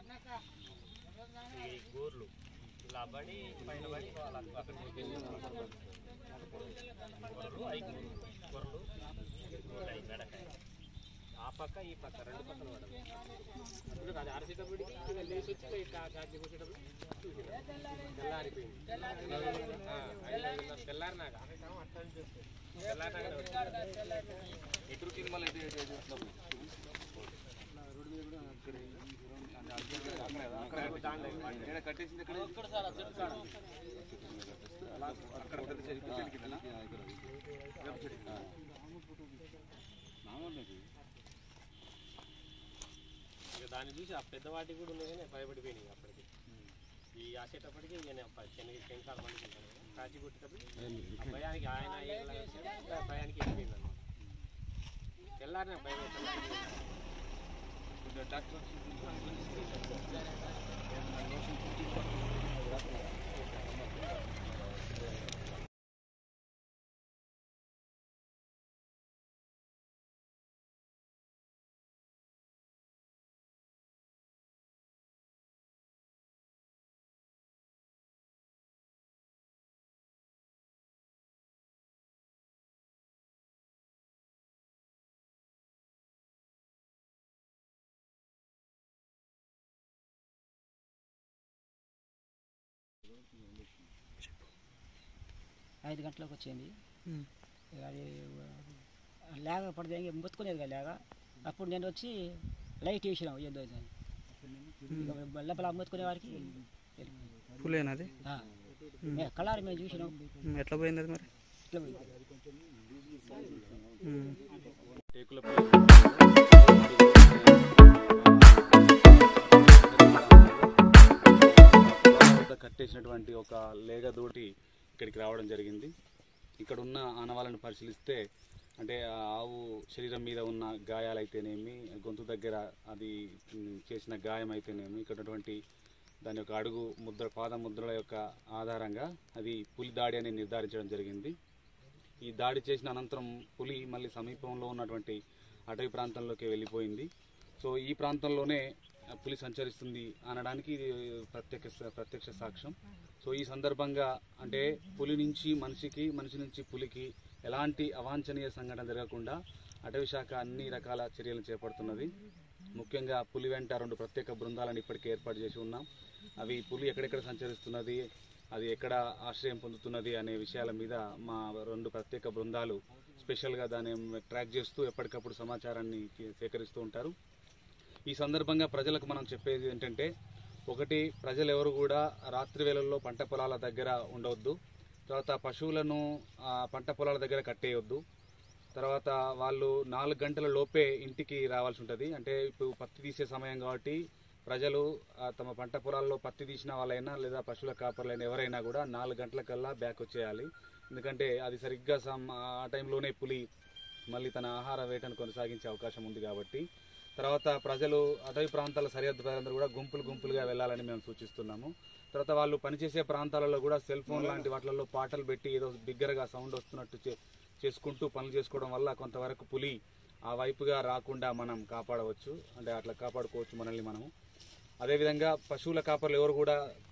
ఈ గోర్లు ఇలా పడి పైన పడి వాళ్ళ అక్కడ గొర్రెలు ఐదు గొర్రెలు గొర్రెలు ఐదు మెడకాయ ఆ పక్క ఈ పక్క రెండు పక్కల పడదు అందులో అది అరసేటప్పటికి ఇక లేచి వచ్చి ఇట్లా కాచి కూర్చేటప్పుడు చూసేటప్పుడు తెల్లారిపోయింది ఆ, ఐదున్నర తెల్లారినాక తెల్లారినాక ఎటు తిరుమల ఎటు ఎటు ఎటు ఎట్లా పోయి? ఈడ కట్టేసింది ఎక్కడ? అలా అక్కడ పెద్ద చెట్టు చెట్టు కిందనా? వేప చెట్టు కింద. ఇక దాన్ని చూసి ఆ పెద్ద వాటికి కూడా ఉన్నాయి కానీ భయపడిపోయినాయి ఇక అప్పటికి ఈ ఆసేటప్పటికి నేను శని శంకాలు పండుకుంటాను కాచి కొట్టేటప్పుడు ఆ భయానికి ఆయన ఏం చేశాడు, ఆ భయానికి వెళ్ళిపోయింది అన్నమాట తెల్లారిన భయం తెల్లారి కొంచెం డాక్టర్ వచ్చి ఐదు గంటలకు వచ్చింది అది లేక పడితే ఇంక మొత్తుకునేది కదా లేక అప్పుడు నేను వచ్చి లైట్ వేసినాం ఏదో ఇది అని. ఇక లోపల మొత్తుకునే వారికి వెళ్ళిపోయింది. పులేనది ఆ. మే- కళారు మేము చూసినాం ఎట్లా పోయింది అది మరి ఇట్లా పోయింది. ఉమ్. టేకుల వద్ద కట్టేసినటువంటి ఒక లేగదోటి ఇక్కడికి రావడం జరిగింది ఇక్కడ ఉన్న ఆనవాళ్ళను పరిశీలిస్తే అంటే ఆ ఆవు శరీరం మీద ఉన్న గాయాలైతేనేమి గొంతు దగ్గర అది ఉమ్, చేసిన గాయం అయితేనేమి ఇక్కడ ఉన్నటువంటి దాని యొక్క అడుగు ముద్ర పాద ముద్రల యొక్క ఆధారంగా అది పులి దాడి అని నిర్ధారించడం జరిగింది ఈ దాడి చేసిన అనంతరం పులి మళ్ళీ సమీపంలో ఉన్నటువంటి అటవీ ప్రాంతంలోకి వెళ్ళిపోయింది సో ఈ ప్రాంతంలోనే ఆ, పులి సంచరిస్తుంది అనడానికి ఇది ప్రత్యక్ష ప్రత్యక్ష సాక్ష్యం సో ఈ సందర్భంగా అంటే పులి నుంచి మనిషికి మనిషి నుంచి పులికి ఎలాంటి అవాంఛనీయ సంఘటన జరగకుండా అటవీ శాఖ అన్ని రకాల చర్యలు చేపడుతున్నది ముఖ్యంగా పులి వెంట రెండు ప్రత్యేక బృందాలను ఇప్పటికే ఏర్పాటు చేసి ఉన్నాం అవి పులి ఎక్కడెక్కడ సంచరిస్తున్నది అది ఎక్కడ ఆశ్రయం పొందుతున్నది అనే విషయాల మీద మా రెండు ప్రత్యేక బృందాలు స్పెషల్గా దాన్ని ట్రాక్ చేస్తూ ఎప్పటికప్పుడు సమాచారాన్ని సేకరిస్తూ ఉంటారు ఈ సందర్భంగా ప్రజలకు మనం చెప్పేది ఏంటంటే ఒకటి ప్రజలు ఎవరు కూడా రాత్రి వేళల్లో పంట పొలాల దగ్గర ఉండవద్దు తర్వాత పశువులను ఆ, పంట పొలాల దగ్గర కట్టేయొద్దు తర్వాత వాళ్ళు నాలుగు గంటల లోపే ఇంటికి రావాల్సి ఉంటుంది అంటే ఇప్పుడు పత్తి తీసే సమయం కాబట్టి ప్రజలు ఆ, తమ పంట పొలాల్లో పత్తి తీసిన వాళ్ళైనా లేదా పశువుల కాపర్లైనా ఎవరైనా కూడా నాలుగు గంటలకల్లా బ్యాక్ వచ్చేయాలి ఎందుకంటే అది సరిగ్గా సమ్ ఆ టైంలోనే పులి మళ్ళీ తన ఆహార వేటను కొనసాగించే అవకాశం ఉంది కాబట్టి తర్వాత ప్రజలు అటవీ ప్రాంతాల సరిహద్దు ప్రజలందరూ కూడా గుంపులు గుంపులుగా వెళ్ళాలని మేము సూచిస్తున్నాము తర్వాత వాళ్ళు పనిచేసే ప్రాంతాలలో కూడా సెల్ ఫోన్ లాంటి వాటిలలో పాటలు పెట్టి ఏదో బిగ్గరగా సౌండ్ వస్తున్నట్టు చే- చేసుకుంటూ పనులు చేసుకోవడం వల్ల కొంతవరకు పులి ఆ వైపుగా రాకుండా మనం కాపాడవచ్చు అంటే అట్లా కాపాడుకోవచ్చు మనల్ని మనము అదేవిధంగా పశువుల కాపర్లు ఎవరు కూడా